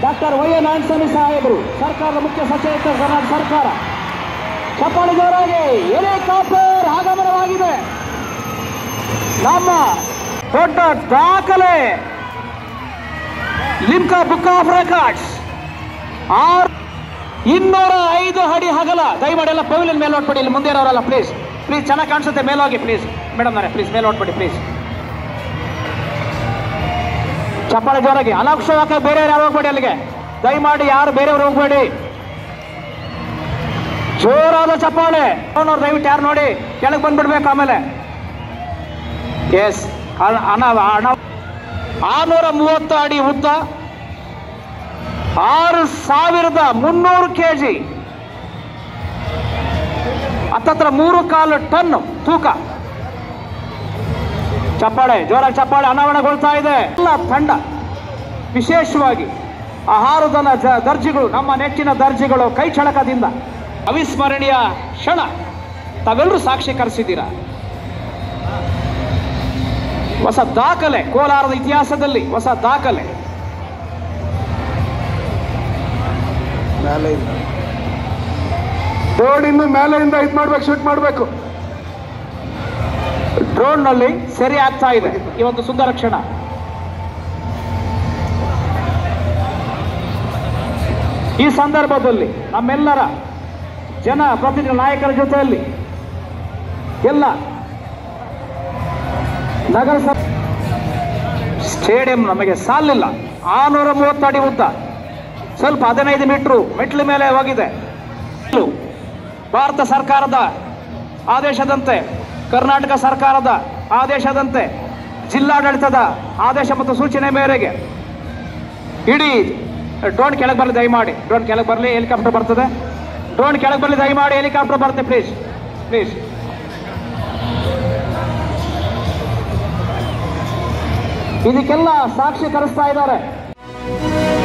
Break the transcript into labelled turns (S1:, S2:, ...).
S1: doctor Y N Antony ಸಾಹೇಬರು ಸರ್ಕಾರದ ಮುಖ್ಯ ಸಚೇತಕ ಕರ್ನಾಟಕ ಸರ್ಕಾರ ಚಪ್ಪಾಳೆ ಜೋರಾಗಿ ಹೆಲಿಕಾಪ್ಟರ್ ಆಗಮನವಾಗಿದೆ ನಮ್ಮ ದೊಡ್ಡ ದಾಖಲೆ ಲಿಮ್ಕಾ ಬುಕ್ ಆಫ್ ರೆಕಾರ್ಡ್ಸ್ ಆರ್ ಇನ್ನೂರ ಐದು ಅಡಿ ಹಗಲ ದಯಮಾಡಿ ಎಲ್ಲ ಪವಿಲಿಯನ್ ಮೇಲೆ ನೋಡ್ಬಿಡಿ ಇಲ್ಲಿ ಮುಂದೆ ಇರೋರಲ್ಲ ಪ್ಲೀಸ್ ಪ್ಲೀಸ್ ಚೆನ್ನಾಗಿ ಕಾಣಿಸುತ್ತೆ ಮೇಲೋಗಿ ಪ್ಲೀಸ್ ಮೇಡಮ್ ನಾರೆ ಪ್ಲೀಸ್ ಮೇಲೆ ನೋಡ್ಬಿಡಿ ಪ್ಲೀಸ್ ಚಪ್ಪಾಳೆ ಜೋರಾಗಿ ಅನಾವಶ್ಯಕ ಬೇರೆಯವ್ರು ಯಾರು ಹೋಗ್ಬೇಡಿ ಅಲ್ಲಿಗೆ ದಯಮಾಡಿ ಯಾರು ಬೇರೆಯವ್ರು ಹೋಗ್ಬೇಡಿ ಜೋರಾದ ಚಪ್ಪಾಳೆ ಅವ್ನವ್ರು ದಯವಿಟ್ಟು ಯಾರು ನೋಡಿ ಕೆಳಗೆ ಬಂದ್ಬಿಡ್ಬೇಕು ಆಮೇಲೆ ಎಸ್ ಹಣ ಹಣ ಆರ್ನೂರ ಮೂವತ್ತು ಅಡಿ ಉದ್ದ ಆರು ಸಾವಿರದ ಮುನ್ನೂರು ಕೆ ಜಿ ಹತ್ತತ್ರ ಮೂರು ಕಾಲು ಟನ್ ತೂಕ ಚಪ್ಪಾಳೆ ಜೋರಾಗಿ ಚಪ್ಪಾಳೆ ಅನಾವರಣಗೊಳ್ತಾ ಇದೆ ಎಲ್ಲ ತಂಡ ವಿಶೇಷವಾಗಿ ಆಹಾರದ ದ- ದರ್ಜಿಗಳು ನಮ್ಮ ನೆಚ್ಚಿನ ದರ್ಜಿಗಳು ಕೈ ಚಳಕದಿಂದ ಅವಿಸ್ಮರಣೀಯ ಕ್ಷಣ ತಾವೆಲ್ಲರೂ ಸಾಕ್ಷೀಕರಿಸಿದ್ದೀರಾ ಹೊಸ ದಾಖಲೆ ಕೋಲಾರದ ಇತಿಹಾಸದಲ್ಲಿ ಹೊಸ ದಾಖಲೆ
S2: ಮೇಲೆಯಿಂದ
S1: ಬೋರ್ಡ್ ಇನ್ನು ಮೇಲೆಯಿಂದ ಇದು ಮಾಡ್ಬೇಕು ಶೂಟ್ ಮಾಡಬೇಕು ಡ್ರೋನ್ ನಲ್ಲಿ ಸೆರೆ ಆಗ್ತಾ ಇದೆ ಈ ಒಂದು ಸುಂದರ ಕ್ಷಣ ಈ ಸಂದರ್ಭದಲ್ಲಿ ನಮ್ಮೆಲ್ಲರ ಜನ ಪ್ರತಿನಿಧಿ ನಾಯಕರ ಜೊತೆಯಲ್ಲಿ ಎಲ್ಲ ನಗರಸಭೆ ಸ್ಟೇಡಿಯಂ ನಮಗೆ ಸಾಲಿಲ್ಲ ಆನೂರ ಮೂವತ್ತು ಅಡಿ ಉದ್ದ ಸ್ವಲ್ಪ ಹದಿನೈದು ಮೀಟ್ರು ಮೆಟ್ಲ ಮೇಲೆ ಹೋಗಿದೆ ಇದು ಭಾರತ ಸರ್ಕಾರದ ಆದೇಶದಂತೆ ಕರ್ನಾಟಕ ಸರ್ಕಾರದ ಆದೇಶದಂತೆ ಜಿಲ್ಲಾಡಳಿತದ ಆದೇಶ ಮತ್ತು ಸೂಚನೆ ಮೇರೆಗೆ ಇಡೀ ಡ್ರೋನ್ ಕೆಳಗೆ ಬರಲಿ ದಯಮಾಡಿ ಡ್ರೋನ್ ಕೆಳಗೆ ಬರಲಿ ಹೆಲಿಕಾಪ್ಟರ್ ಬರ್ತದೆ ಡ್ರೋನ್ ಕೆಳಗೆ ಬರಲಿ ದಯಮಾಡಿ ಹೆಲಿಕಾಪ್ಟರ್ ಬರುತ್ತೆ ಪ್ಲೀಸ್ ಪ್ಲೀಸ್ ಇದಕ್ಕೆಲ್ಲ ಸಾಕ್ಷಿ ಕರೆಸ್ತಾ ಇದ್ದಾರೆ